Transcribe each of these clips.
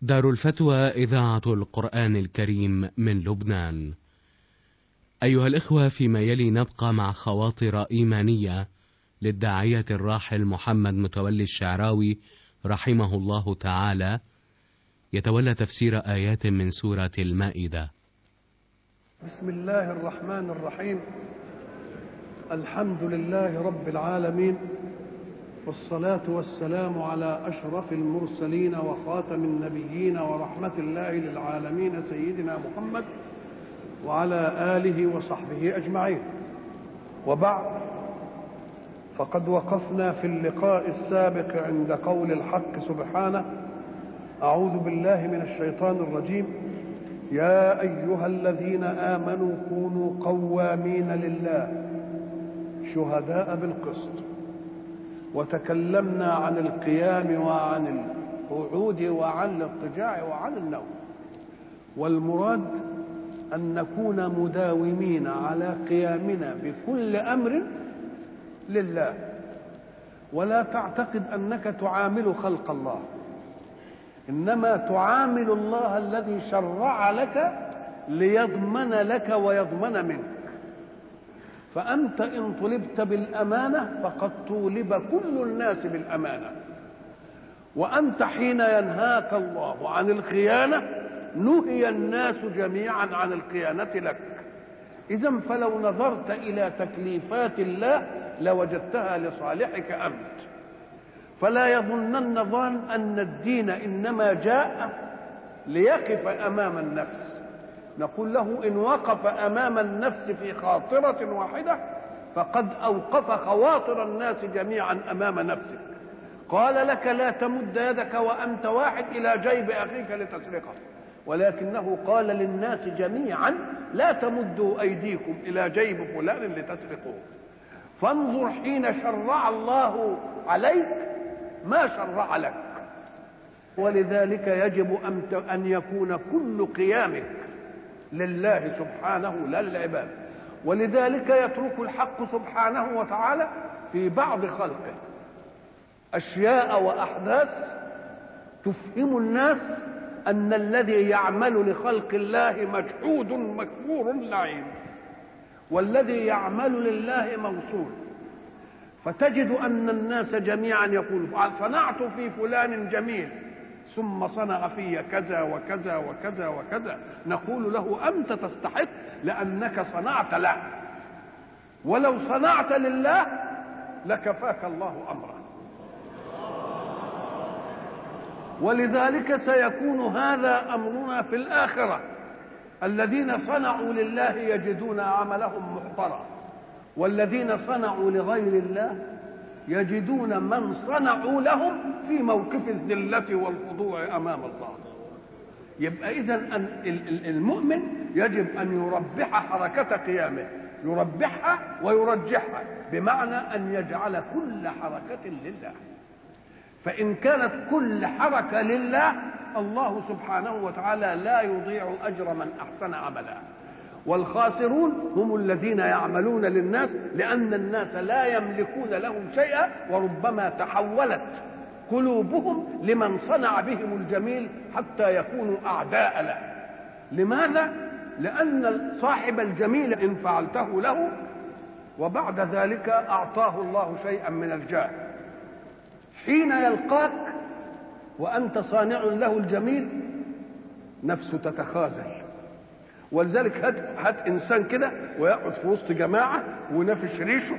دار الفتوى إذاعة القرآن الكريم من لبنان. أيها الإخوة فيما يلي نبقى مع خواطر إيمانية للداعية الراحل محمد متولي الشعراوي رحمه الله تعالى يتولى تفسير آيات من سورة المائدة. بسم الله الرحمن الرحيم الحمد لله رب العالمين والصلاة والسلام على أشرف المرسلين وخاتم النبيين ورحمة الله للعالمين سيدنا محمد وعلى آله وصحبه أجمعين وبعد فقد وقفنا في اللقاء السابق عند قول الحق سبحانه أعوذ بالله من الشيطان الرجيم يا أيها الذين آمنوا كونوا قوامين لله شهداء بالقسط وتكلمنا عن القيام وعن القعود وعن الاضطجاع وعن النوم والمراد أن نكون مداومين على قيامنا بكل أمر لله ولا تعتقد أنك تعامل خلق الله إنما تعامل الله الذي شرع لك ليضمن لك ويضمن منك فأنت إن طلبت بالأمانة فقد طولب كل الناس بالأمانة وأنت حين ينهاك الله عن الخيانة نهي الناس جميعا عن الخيانة لك إذا فلو نظرت إلى تكليفات الله لوجدتها لصالحك أنت فلا يظنن ظان أن الدين إنما جاء ليقف أمام النفس نقول له إن وقف أمام النفس في خاطرة واحدة فقد أوقف خواطر الناس جميعا أمام نفسك قال لك لا تمد يدك وأنت واحد إلى جيب أخيك لتسرقه ولكنه قال للناس جميعا لا تمدوا أيديكم إلى جيب فلان لتسرقوه فانظر حين شرع الله عليك ما شرع لك ولذلك يجب أن يكون كل قيامك لله سبحانه لا للعباد ولذلك يترك الحق سبحانه وتعالى في بعض خلقه أشياء وأحداث تفهم الناس أن الذي يعمل لخلق الله مجحود مكفور لعين والذي يعمل لله موصول فتجد أن الناس جميعا يقول صنعت في فلان جميل ثم صنع في كذا وكذا وكذا وكذا نقول له أنت تستحق لأنك صنعت له ولو صنعت لله لكفاك الله أمره ولذلك سيكون هذا أمرنا في الآخرة الذين صنعوا لله يجدون عملهم محضرا والذين صنعوا لغير الله يجدون من صنعوا لهم في موقف الذلة والخضوع أمام الله يبقى إذا المؤمن يجب أن يربح حركة قيامه يربحها ويرجحها بمعنى أن يجعل كل حركة لله فإن كانت كل حركة لله الله سبحانه وتعالى لا يضيع أجر من أحسن عملا والخاسرون هم الذين يعملون للناس لأن الناس لا يملكون لهم شيئا وربما تحولت قلوبهم لمن صنع بهم الجميل حتى يكونوا أعداء له لماذا؟ لأن صاحب الجميل إن فعلته له وبعد ذلك أعطاه الله شيئا من الجاه حين يلقاك وأنت صانع له الجميل نفسه تتخاذل ولذلك هات هات انسان كده ويقعد في وسط جماعه ونافش ريشه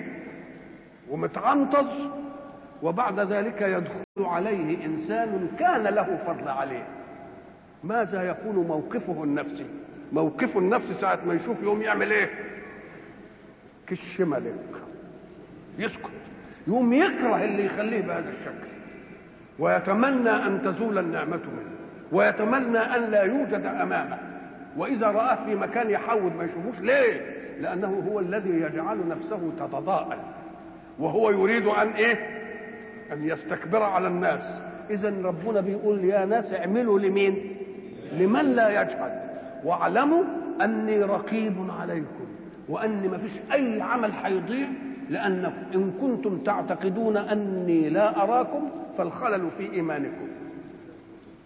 ومتعنطز وبعد ذلك يدخل عليه انسان كان له فضل عليه ماذا يكون موقفه النفسي موقفه النفسي ساعه ما يشوف يوم يعمل ايه كش ملك يسكت يوم يكره اللي يخليه بهذا الشكل ويتمنى ان تزول النعمه منه ويتمنى ان لا يوجد امامه واذا راه في مكان يحود ما يشوفوش ليه لانه هو الذي يجعل نفسه تتضاءل وهو يريد ان ايه ان يستكبر على الناس اذا ربنا بيقول يا ناس اعملوا لمين لمن لا يجحد واعلموا اني رقيب عليكم وان ما فيش اي عمل هيضيع لأنكم إن كنتم تعتقدون أني لا أراكم فالخلل في إيمانكم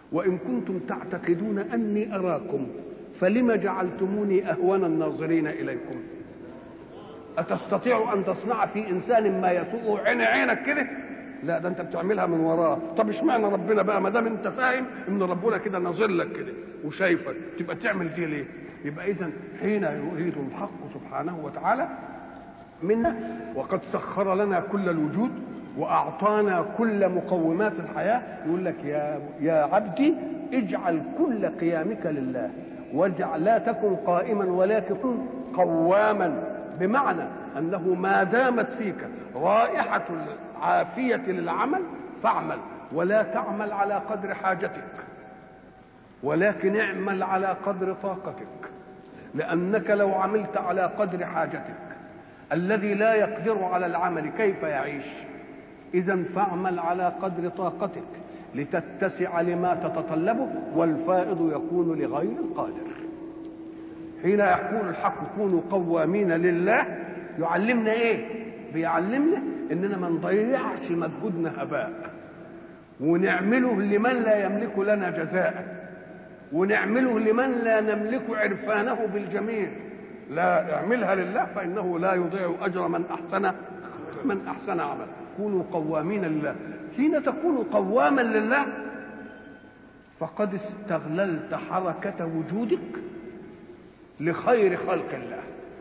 وإن كنتم تعتقدون أني أراكم فلم جعلتموني أهون الناظرين إليكم أتستطيع أن تصنع في إنسان ما يسوء عين عينك كده لا ده انت بتعملها من وراه طب اشمعنى ربنا بقى ما دام انت فاهم ان ربنا كده ناظر لك كده وشايفك تبقى تعمل دي ليه يبقى اذا حين يريد الحق سبحانه وتعالى منا وقد سخر لنا كل الوجود واعطانا كل مقومات الحياه يقول لك يا يا عبدي اجعل كل قيامك لله واجعل لا تكن قائما ولكن كن قواما بمعنى انه ما دامت فيك رائحه العافيه للعمل فاعمل ولا تعمل على قدر حاجتك ولكن اعمل على قدر طاقتك لانك لو عملت على قدر حاجتك الذي لا يقدر على العمل كيف يعيش اذا فاعمل على قدر طاقتك لتتسع لما تتطلبه والفائض يكون لغير القادر حين يقول الحق كونوا قوامين لله يعلمنا ايه بيعلمنا اننا ما نضيعش مجهودنا هباء ونعمله لمن لا يملك لنا جزاء ونعمله لمن لا نملك عرفانه بالجميل لا اعملها لله فانه لا يضيع اجر من احسن من احسن عمل كونوا قوامين لله حين تكون قواما لله فقد استغللت حركه وجودك لخير خلق الله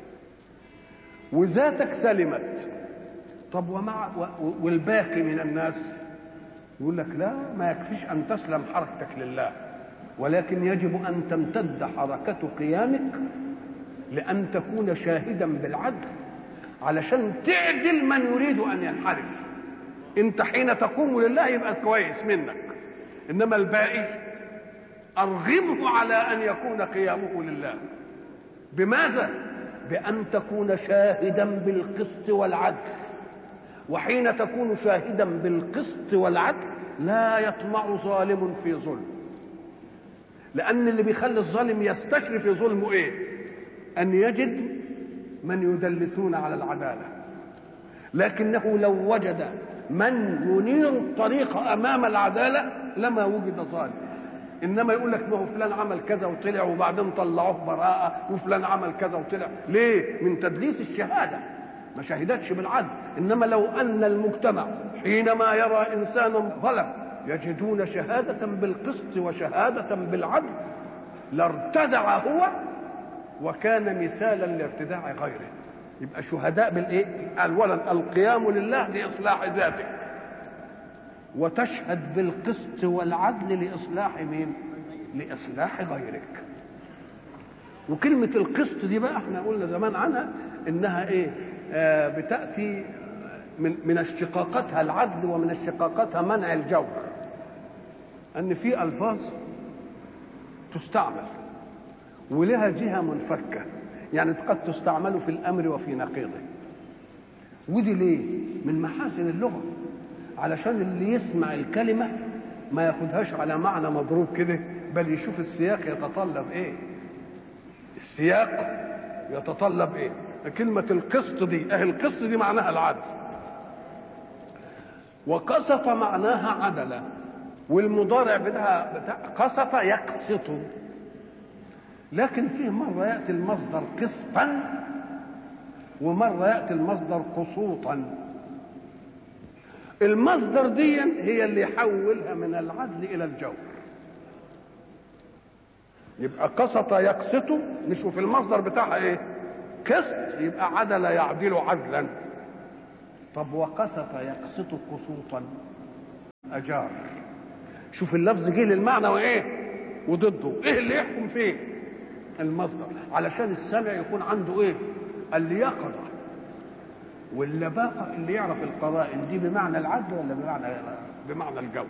وذاتك سلمت طب ومع والباقي من الناس يقول لك لا ما يكفيش ان تسلم حركتك لله ولكن يجب ان تمتد حركه قيامك لان تكون شاهدا بالعدل علشان تعدل من يريد ان ينحرف انت حين تقوم لله يبقى كويس منك انما الباقي ارغمه على ان يكون قيامه لله بماذا بان تكون شاهدا بالقسط والعدل وحين تكون شاهدا بالقسط والعدل لا يطمع ظالم في ظلم لان اللي بيخلي الظالم يستشري في ظلمه ايه ان يجد من يدلسون على العداله لكنه لو وجد من ينير الطريق امام العداله لما وجد ظالم انما يقول لك ما هو فلان عمل كذا وطلع وبعدين طلعوه براءه وفلان عمل كذا وطلع ليه من تدليس الشهاده ما شهدتش بالعدل انما لو ان المجتمع حينما يرى انسانا ظلم يجدون شهاده بالقسط وشهاده بالعدل لارتدع هو وكان مثالا لارتداع غيره يبقى شهداء بالايه اولا القيام لله لاصلاح ذاتك وتشهد بالقسط والعدل لاصلاح مين لاصلاح غيرك وكلمة القسط دي بقى احنا قلنا زمان عنها انها ايه آه بتأتي من من اشتقاقاتها العدل ومن اشتقاقاتها منع الجور ان في الفاظ تستعمل ولها جهة منفكة يعني قد تستعمل في الامر وفي نقيضه ودي ليه من محاسن اللغة علشان اللي يسمع الكلمة ما ياخدهاش على معنى مضروب كده بل يشوف السياق يتطلب ايه السياق يتطلب ايه كلمة القسط دي اهي القسط دي معناها العدل وقسط معناها عدل والمضارع بتاعها بتاع قسط يقسط لكن فيه مرة يأتي المصدر قسطا ومرة يأتي المصدر قسوطا المصدر دي هي اللي يحولها من العدل إلى الجور يبقى قسط يقسط نشوف المصدر بتاعها ايه قسط يبقى عدل يعدل عدلا طب وقسط يقسط قسوطا اجار شوف اللفظ جه للمعنى وايه وضده ايه اللي يحكم فيه المصدر علشان السامع يكون عنده ايه اليقظه واللباقه اللي يعرف القرائن دي بمعنى العدل ولا بمعنى بمعنى الجور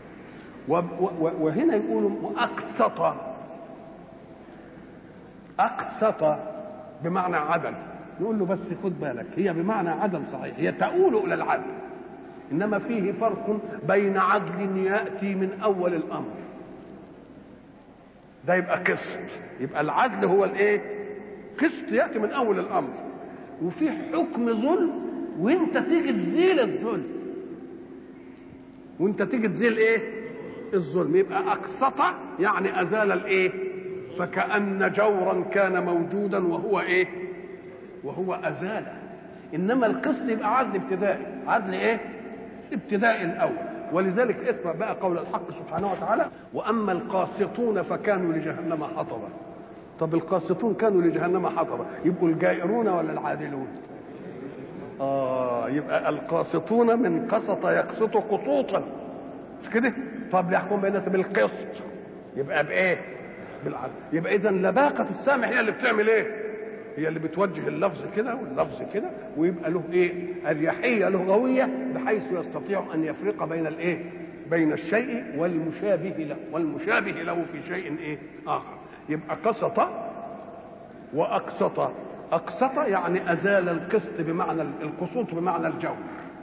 وهنا يقولوا اقسط اقسط بمعنى عدل نقول له بس خد بالك هي بمعنى عدل صحيح هي تؤول الى العدل انما فيه فرق بين عدل ياتي من اول الامر ده يبقى قسط يبقى العدل هو الايه قسط ياتي من اول الامر وفي حكم ظلم وانت تيجي تزيل الظلم وانت تيجي تزيل ايه الظلم يبقى اقسط يعني ازال الايه فكأن جورا كان موجودا وهو ايه وهو ازاله انما القسط يبقى عدل ابتدائي عدل ايه ابتدائي الاول ولذلك اقرا بقى قول الحق سبحانه وتعالى واما القاسطون فكانوا لجهنم حطبا طب القاسطون كانوا لجهنم حطبا يبقوا الجائرون ولا العادلون اه يبقى القاسطون من قسط يقسط قسوطا مش كده طب يحكم بيننا بالقسط يبقى بايه بالعدل يبقى اذا لباقه السامع هي اللي بتعمل ايه هي اللي بتوجه اللفظ كده واللفظ كده ويبقى له ايه اريحيه لغويه بحيث يستطيع ان يفرق بين الايه بين الشيء والمشابه له والمشابه له في شيء ايه اخر يبقى قسط واقسط اقسط يعني ازال القسط بمعنى القسوط بمعنى الجور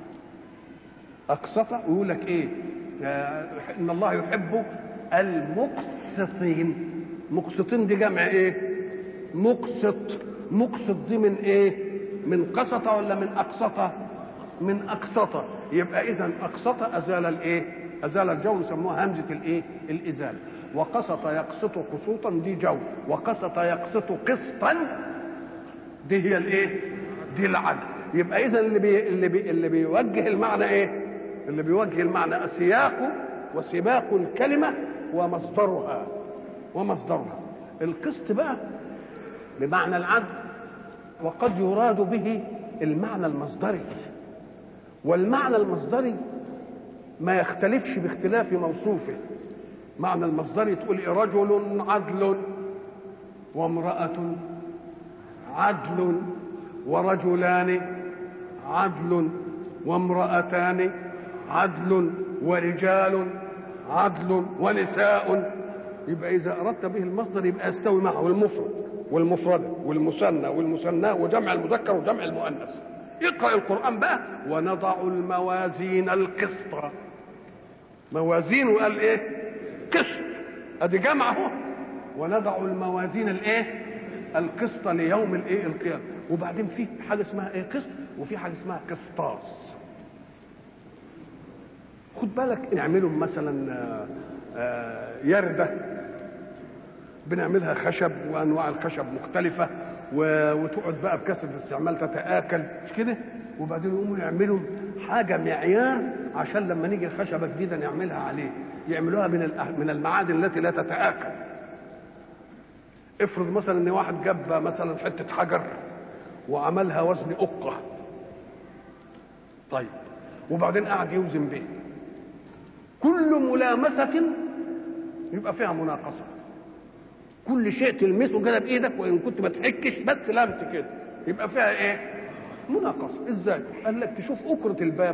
اقسط ويقول لك ايه ان الله يحب المقسطين مقسطين دي جمع ايه مقسط مقسط دي من ايه من قسط ولا من اقسط من اقسط يبقى اذا اقسط ازال الايه ازال الجو يسموها همزه الايه الازاله وقسط يقسط قسوطا دي جو وقسط يقسط قسطا دي هي الايه دي العدل يبقى اذا اللي بي اللي بي اللي بيوجه المعنى ايه اللي بيوجه المعنى سياق وسباق الكلمه ومصدرها ومصدرها القسط بقى بمعنى العدل وقد يراد به المعنى المصدري والمعنى المصدري ما يختلفش باختلاف موصوفه معنى المصدري تقول إيه رجل عدل وامرأة عدل ورجلان عدل وامرأتان عدل ورجال عدل ونساء يبقى إذا أردت به المصدر يبقى يستوي معه المفرد والمفرد والمثنى والمثنى وجمع المذكر وجمع المؤنث اقرأ القرآن بقى ونضع الموازين القسط موازين وقال ايه قسط ادي جمع اهو ونضع الموازين الايه القسط ليوم الايه القيامه وبعدين في حاجه اسمها ايه قسط وفي حاجه اسمها قسطاس خد بالك نعملهم مثلا يرده بنعملها خشب وانواع الخشب مختلفه وتقعد بقى بكثره الاستعمال تتاكل مش كده وبعدين يقوموا يعملوا حاجه معيار عشان لما نيجي خشبه جديده نعملها عليه يعملوها من من المعادن التي لا تتاكل افرض مثلا ان واحد جاب مثلا حته حجر وعملها وزن أقة طيب وبعدين قعد يوزن به كل ملامسة يبقى فيها مناقصة كل شيء تلمسه كده بايدك وان كنت ما تحكش بس لمس كده يبقى فيها ايه مناقصة ازاي قال لك تشوف أكرة الباب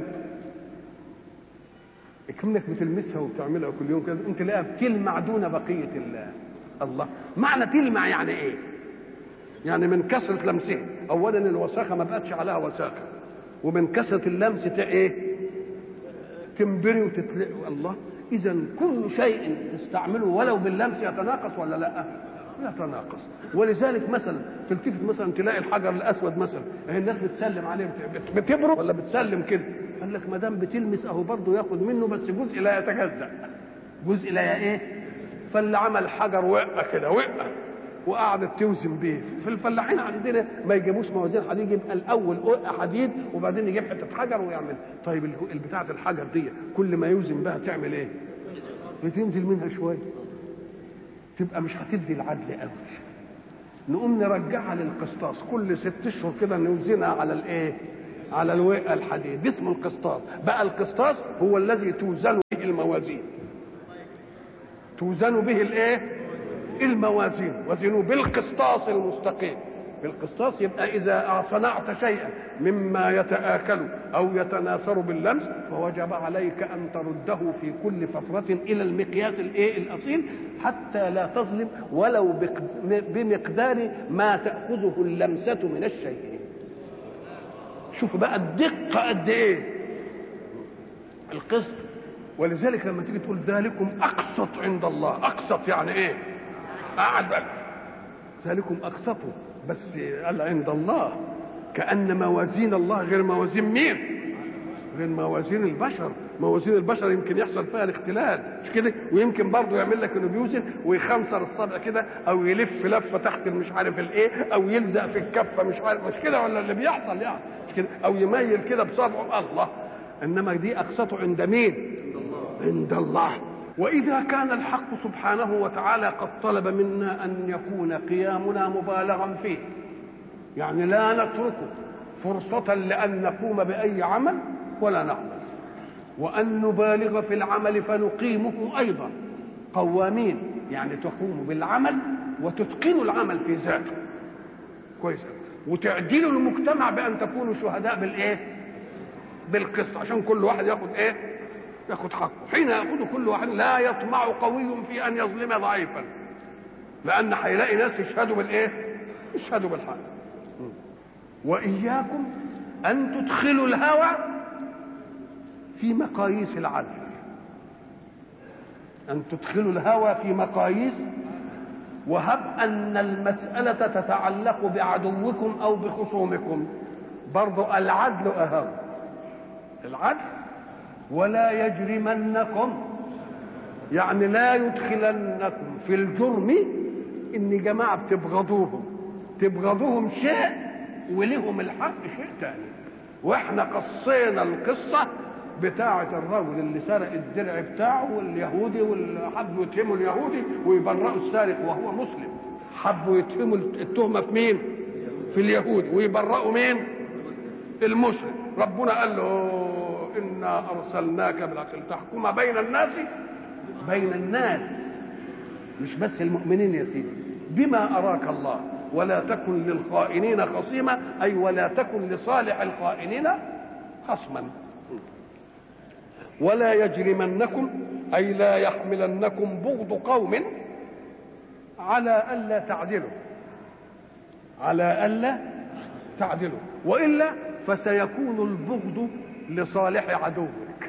كأنك بتلمسها وبتعملها كل يوم كده انت تلاقيها بتلمع دون بقية الله الله معنى تلمع يعني ايه يعني من كثرة لمسها اولا الوساخة ما بقتش عليها وساخة ومن كثرة اللمس ت- ايه تنبري وتتلق الله اذا كل شيء تستعمله ولو باللمس يتناقص ولا لا يتناقص ولذلك مثلا تلتفت مثلا تلاقي الحجر الاسود مثلا اهي الناس بتسلم عليه بت- بتبرق ولا بتسلم كده قال لك ما دام بتلمس اهو برضه ياخد منه بس جزء لا يتجزا جزء لا ايه فاللي عمل حجر وقه كده وقه وقعدت توزن بيه في الفلاحين عندنا ما يجيبوش موازين حديد يبقى الاول وقه حديد وبعدين يجيب حته حجر ويعمل طيب الهو- البتاعه الحجر دي كل ما يوزن بها تعمل ايه بتنزل منها شويه تبقى مش هتدي العدل قوي نقوم نرجعها للقسطاس كل ست اشهر كده نوزنها على الايه على الوقه الحديد ده اسمه القسطاس بقى القسطاس هو الذي توزن به الموازين توزن به الايه الموازين وزنوا بالقسطاس المستقيم بالقسطاس يبقى اذا صنعت شيئا مما يتاكل او يتناثر باللمس فوجب عليك ان ترده في كل فتره الى المقياس الايه الاصيل حتى لا تظلم ولو بق- بمقدار ما تاخذه اللمسه من الشيء شوف بقى الدقه قد ايه القسط ولذلك لما تيجي تقول ذلكم اقسط عند الله اقسط يعني ايه اعدل ذلكم اقسطوا بس قال عند الله كان موازين الله غير موازين مين غير موازين البشر موازين البشر يمكن يحصل فيها الاختلال مش كده ويمكن برضه يعمل لك انه بيوزن ويخنصر الصبع كده او يلف لفه تحت مش عارف الايه او يلزق في الكفه مش عارف مش كده ولا اللي بيحصل يعني مش كده او يميل كده بصبعه الله انما دي اقسطه عند مين عند الله واذا كان الحق سبحانه وتعالى قد طلب منا ان يكون قيامنا مبالغا فيه يعني لا نتركه فرصة لأن نقوم بأي عمل ولا نعمل وأن نبالغ في العمل فنقيمه أيضا قوامين يعني تقوم بالعمل وتتقن العمل في ذاته كويس وتعدلوا المجتمع بأن تكونوا شهداء بالإيه؟ بالقسط عشان كل واحد ياخد إيه؟ ياخد حقه حين ياخذ كل واحد لا يطمع قوي في أن يظلم ضعيفا لأن هيلاقي ناس يشهدوا بالإيه؟ يشهدوا بالحق وإياكم أن تدخلوا الهوى في مقاييس العدل أن تدخلوا الهوى في مقاييس وهب أن المسألة تتعلق بعدوكم أو بخصومكم برضو العدل أهم العدل ولا يجرمنكم يعني لا يدخلنكم في الجرم إن جماعة بتبغضوهم تبغضوهم شيء ولهم الحق شيء تاني واحنا قصينا القصة بتاعة الرجل اللي سرق الدرع بتاعه واليهودي واللي حبوا يتهموا اليهودي ويبرئوا السارق وهو مسلم حبوا يتهموا التهمة في مين؟ في اليهود ويبرئوا مين؟ المسلم ربنا قال له إنا أرسلناك بالعقل تحكم بين الناس بين الناس مش بس المؤمنين يا سيدي بما أراك الله ولا تكن للخائنين خصيما أي ولا تكن لصالح الخائنين خصما ولا يجرمنكم أي لا يحملنكم بغض قوم على ألا تعدلوا على ألا تعدلوا وإلا فسيكون البغض لصالح عدوك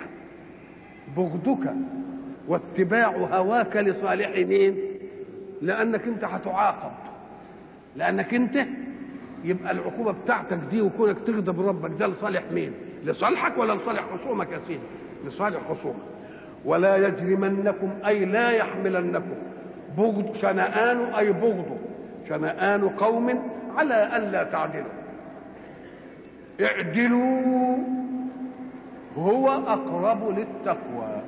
بغضك واتباع هواك لصالح مين لأنك أنت هتعاقب لانك انت يبقى العقوبه بتاعتك دي وكونك تغضب ربك ده لصالح مين؟ لصالحك ولا لصالح خصومك يا سيدي؟ لصالح خصومك ولا يجرمنكم اي لا يحملنكم بغض شنآن اي بغض شنآن قوم على الا تعدلوا اعدلوا هو اقرب للتقوى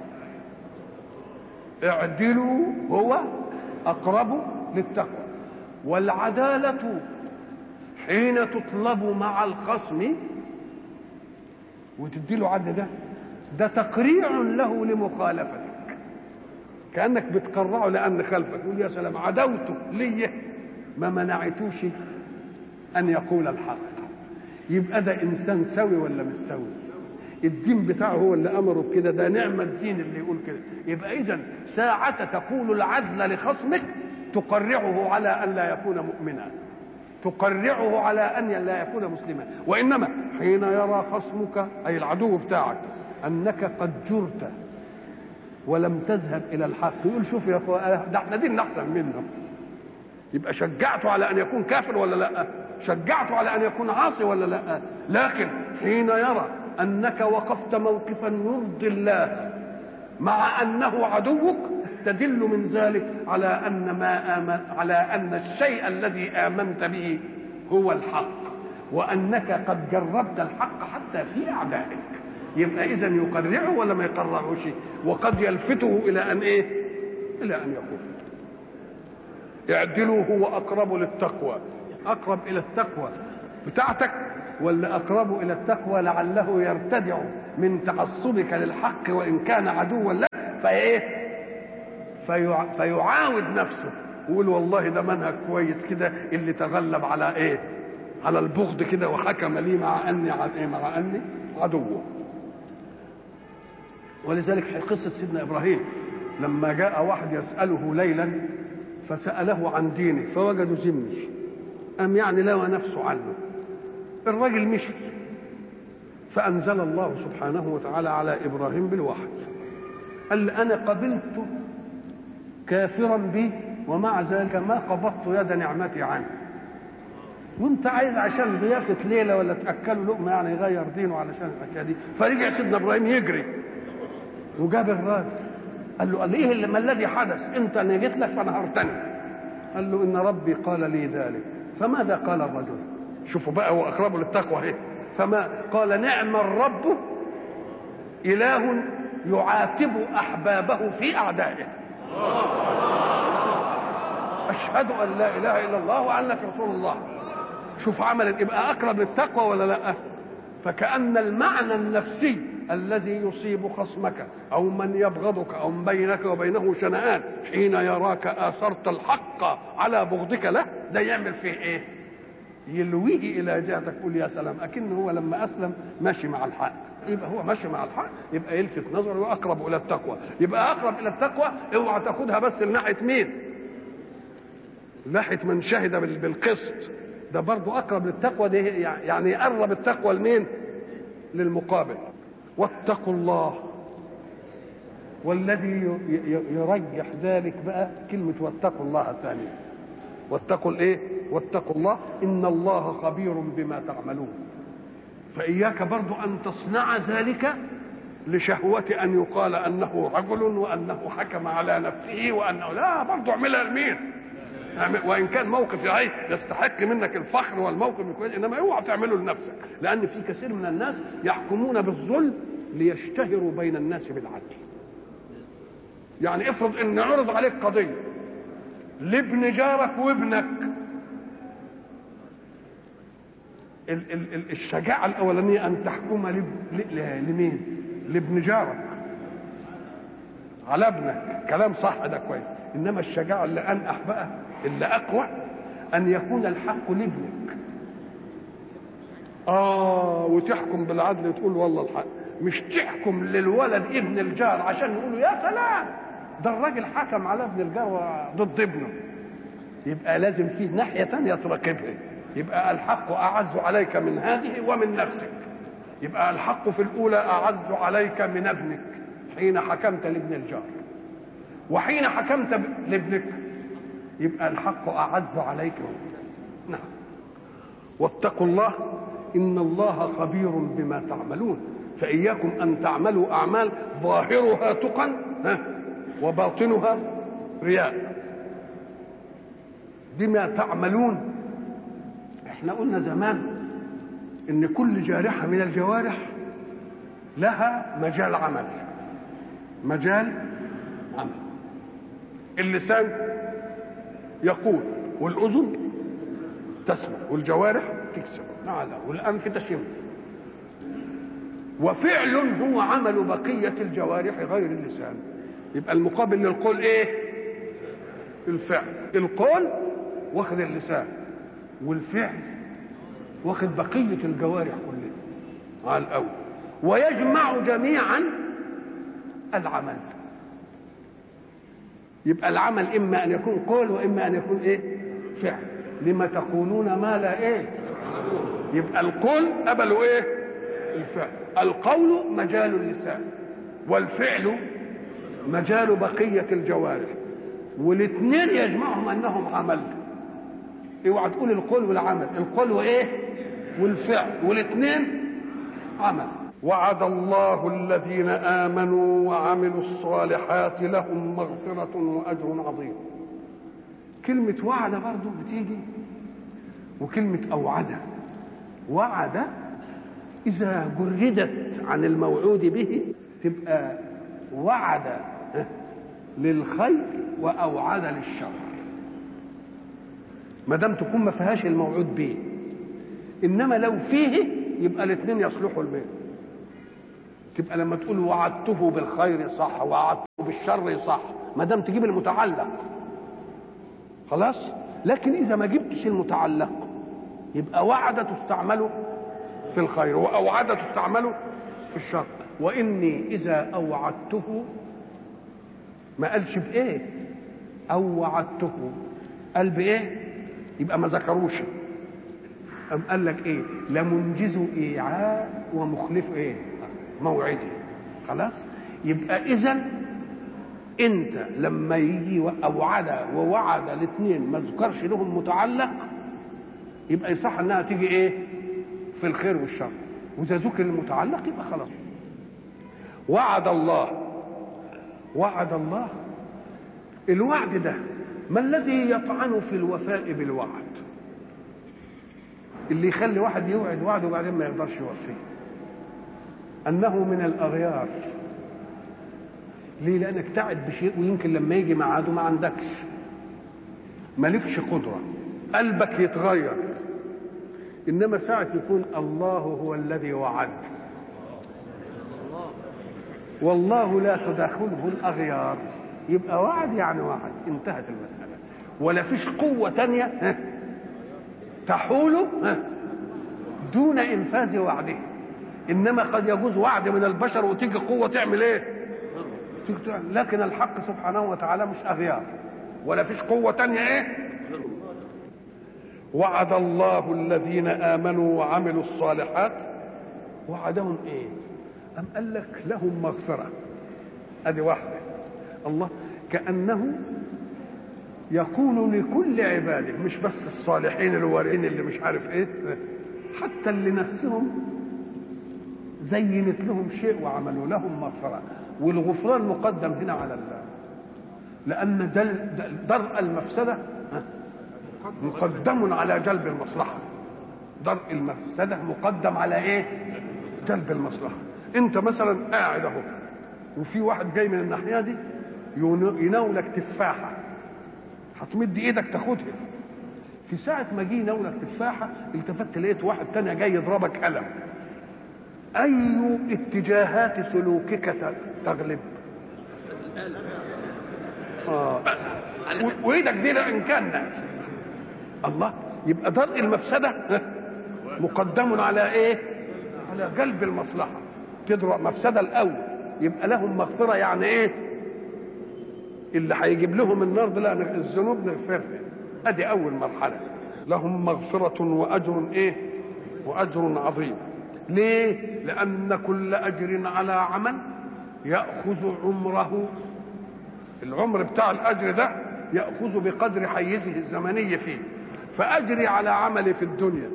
اعدلوا هو اقرب للتقوى والعدالة حين تطلب مع الخصم وتدي له عدل ده ده تقريع له لمخالفتك كأنك بتقرعه لأن خلفك يقول يا سلام عدوته ليه ما منعتوش أن يقول الحق يبقى ده إنسان سوي ولا مش سوي الدين بتاعه هو اللي أمره بكده ده نعمة الدين اللي يقول كده يبقى إذا ساعة تقول العدل لخصمك تقرعه على ان لا يكون مؤمنا تقرعه على ان لا يكون مسلما وانما حين يرى خصمك اي العدو بتاعك انك قد جرت ولم تذهب الى الحق يقول شوف يا اخوة ده احنا دين احسن منه يبقى شجعته على ان يكون كافر ولا لا شجعته على ان يكون عاصي ولا لا لكن حين يرى انك وقفت موقفا يرضي الله مع انه عدوك تدل من ذلك على ان ما آمن على ان الشيء الذي امنت به هو الحق وانك قد جربت الحق حتى في اعدائك يبقى اذا يقرعه ولا ما يقرعوش وقد يلفته الى ان ايه الى ان يقول اعدلوا هو اقرب للتقوى اقرب الى التقوى بتاعتك ولا اقرب الى التقوى لعله يرتدع من تعصبك للحق وان كان عدوا لك فايه فيع... فيعاود نفسه ويقول والله ده منهج كويس كده اللي تغلب على ايه على البغض كده وحكم لي مع اني عن ايه مع اني عدوه ولذلك قصة سيدنا إبراهيم لما جاء واحد يسأله ليلا فسأله عن دينه فوجدوا زمني أم يعني لوى نفسه عنه الراجل مشي فأنزل الله سبحانه وتعالى على إبراهيم بالوحي قال أنا قبلت كافرا بي ومع ذلك ما قبضت يد نعمتي عنه وانت عايز عشان ضيافه ليله ولا تاكله لقمه يعني يغير دينه علشان الحكايه دي فرجع سيدنا ابراهيم يجري وجاب الراجل قال له قال ايه اللي ما الذي حدث انت انا جيت لك فنهرتني قال له ان ربي قال لي ذلك فماذا قال الرجل شوفوا بقى هو اقربه للتقوى اهي فما قال نعم الرب اله يعاتب احبابه في اعدائه اشهد ان لا اله الا الله وانك رسول الله شوف عمل يبقى اقرب للتقوى ولا لا فكأن المعنى النفسي الذي يصيب خصمك أو من يبغضك أو من بينك وبينه شنآن حين يراك آثرت الحق على بغضك له ده يعمل فيه إيه؟ يلويه إلى جهتك قول يا سلام أكن هو لما أسلم ماشي مع الحق يبقى هو ماشي مع الحق يبقى يلفت نظره وأقرب إلى التقوى يبقى أقرب إلى التقوى اوعى تاخدها بس لناحية مين؟ ناحية من شهد بالقسط ده برضه اقرب للتقوى ده يعني يقرب التقوى لمين للمقابل واتقوا الله والذي يرجح ذلك بقى كلمة واتقوا الله ثانية واتقوا الايه واتقوا الله ان الله خبير بما تعملون فإياك برضو أن تصنع ذلك لشهوة أن يقال أنه رجل وأنه حكم على نفسه وأنه لا برضو اعملها لمين وان كان موقف يعني يستحق منك الفخر والموقف الكويس انما اوعى تعمله لنفسك لان في كثير من الناس يحكمون بالظلم ليشتهروا بين الناس بالعدل يعني افرض ان عرض عليك قضيه لابن جارك وابنك ال ال ال الشجاعه الاولانيه ان تحكم لمين لابن جارك على ابنك كلام صح ده كويس انما الشجاعه اللي انقح بقى اللي اقوى ان يكون الحق لابنك اه وتحكم بالعدل وتقول والله الحق مش تحكم للولد ابن الجار عشان يقولوا يا سلام ده الراجل حكم على ابن الجار ضد ابنه يبقى لازم فيه ناحيه ثانيه تراقبها يبقى الحق اعز عليك من هذه ومن نفسك يبقى الحق في الاولى اعز عليك من ابنك حين حكمت لابن الجار وحين حكمت لابنك يبقى الحق اعز عليك نعم واتقوا الله ان الله خبير بما تعملون فاياكم ان تعملوا اعمال ظاهرها تقى وباطنها رياء بما تعملون احنا قلنا زمان ان كل جارحه من الجوارح لها مجال عمل مجال عمل اللسان يقول والاذن تسمع والجوارح تكسب نعم والانف تشم وفعل هو عمل بقيه الجوارح غير اللسان يبقى المقابل للقول ايه الفعل القول واخد اللسان والفعل واخد بقيه الجوارح كلها على الاول ويجمع جميعا العمل يبقى العمل اما ان يكون قول واما ان يكون ايه فعل لما تقولون ما لا ايه يبقى القول قبلوا ايه الفعل القول مجال اللسان والفعل مجال بقية الجوارح والاثنين يجمعهم انهم عمل اوعى تقول القول والعمل القول وايه والفعل والاثنين عمل وعد الله الذين امنوا وعملوا الصالحات لهم مغفره واجر عظيم كلمه وعد برضو بتيجي وكلمه اوعد وعد اذا جردت عن الموعود به تبقى وعد للخير واوعد للشر ما دام تكون ما فيهاش الموعود به انما لو فيه يبقى الاثنين يصلحوا البيت تبقى لما تقول وعدته بالخير صح وعدته بالشر صح ما دام تجيب المتعلق خلاص لكن اذا ما جبتش المتعلق يبقى وعد تستعمل في الخير واوعد تستعمل في الشر واني اذا اوعدته ما قالش بايه اوعدته قال بايه يبقى ما ذكروش أم قال لك ايه لمنجز ايعاء ومخلف ايه موعدي خلاص يبقى اذا انت لما يجي اوعد ووعد الاثنين ما ذكرش لهم متعلق يبقى يصح انها تيجي ايه في الخير والشر واذا ذكر المتعلق يبقى خلاص وعد الله وعد الله الوعد ده ما الذي يطعن في الوفاء بالوعد اللي يخلي واحد يوعد وعده وبعدين ما يقدرش يوفيه انه من الاغيار ليه لانك تعد بشيء ويمكن لما يجي ميعاده ما عندكش مالكش قدره قلبك يتغير انما ساعه يكون الله هو الذي وعد والله لا تداخله الاغيار يبقى وعد يعني وعد انتهت المساله ولا فيش قوه تانية تحول دون انفاذ وعده انما قد يجوز وعد من البشر وتيجي قوه تعمل ايه تيجي تعمل. لكن الحق سبحانه وتعالى مش اغيار ولا فيش قوه تانية ايه وعد الله الذين امنوا وعملوا الصالحات وعدهم ايه ام قال لك لهم مغفره ادي واحده الله كانه يقول لكل عباده مش بس الصالحين الوارين اللي مش عارف ايه حتى اللي نفسهم زينت لهم شيء وعملوا لهم مغفرة والغفران مقدم هنا على الله لأن دل درء المفسدة مقدم على جلب المصلحة درء المفسدة مقدم على ايه جلب المصلحة انت مثلا قاعد اهو وفي واحد جاي من الناحية دي يناولك تفاحة هتمد ايدك تاخدها في ساعة ما جه يناولك تفاحة التفت لقيت واحد تاني جاي يضربك قلم أي اتجاهات سلوكك تغلب آه. وإيدك دي إن كانت الله يبقى درء المفسدة مقدم على إيه؟ على جلب المصلحة تدرأ مفسدة الأول يبقى لهم مغفرة يعني إيه؟ اللي هيجيب لهم النار ده لا الذنوب نغفرها ادي اول مرحله لهم مغفره واجر ايه واجر عظيم ليه لان كل اجر على عمل ياخذ عمره العمر بتاع الاجر ده ياخذ بقدر حيزه الزمني فيه فاجري على عملي في الدنيا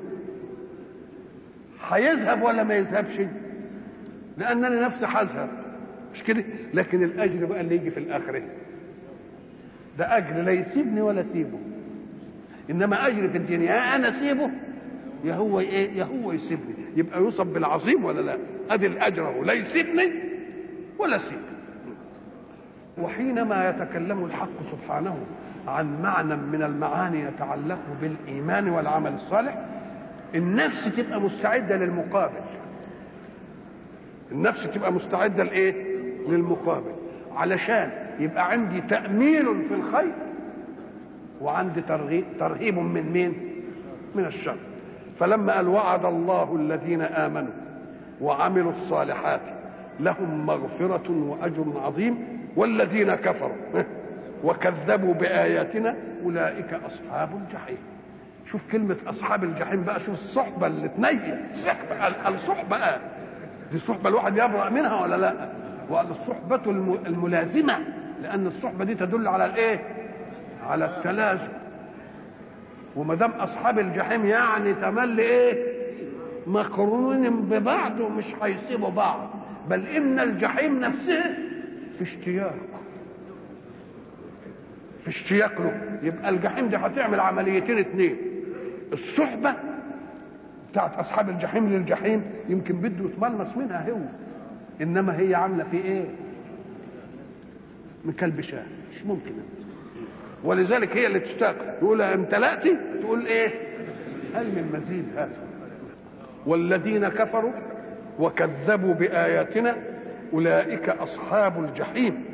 هيذهب ولا ما يذهبش لانني نفسي هذهب مش كده لكن الاجر بقى اللي يجي في الاخره ده اجر لا يسيبني ولا اسيبه انما اجر في الدنيا يا انا اسيبه يا هو ايه يا هو يسيبني يبقى يوصف بالعظيم ولا لا ادي الاجر هو لا يسيبني ولا اسيبه وحينما يتكلم الحق سبحانه عن معنى من المعاني يتعلق بالايمان والعمل الصالح النفس تبقى مستعده للمقابل النفس تبقى مستعده لايه للمقابل علشان يبقى عندي تأمين في الخير وعندي ترغيب, ترهيب من مين من الشر فلما قال وعد الله الذين آمنوا وعملوا الصالحات لهم مغفرة وأجر عظيم والذين كفروا وكذبوا بآياتنا أولئك أصحاب الجحيم شوف كلمة أصحاب الجحيم بقى شوف الصحبة اللي تنيل الصحبة قال دي الصحبة الواحد يبرأ منها ولا لا وقال الصحبة الملازمة لأن الصحبة دي تدل على الإيه؟ على التلازم وما دام أصحاب الجحيم يعني تملي إيه؟ مقرونين ببعض ومش هيسيبوا بعض بل إن الجحيم نفسه في اشتياق في اشتياق له يبقى الجحيم دي هتعمل عمليتين اتنين الصحبة بتاعت أصحاب الجحيم للجحيم يمكن بده يتملمس منها هو انما هي عامله في ايه مكلبشاه مش ممكن ولذلك هي اللي تشتاق يقول امتلأت تقول ايه هل من مزيد هذا والذين كفروا وكذبوا بآياتنا أولئك أصحاب الجحيم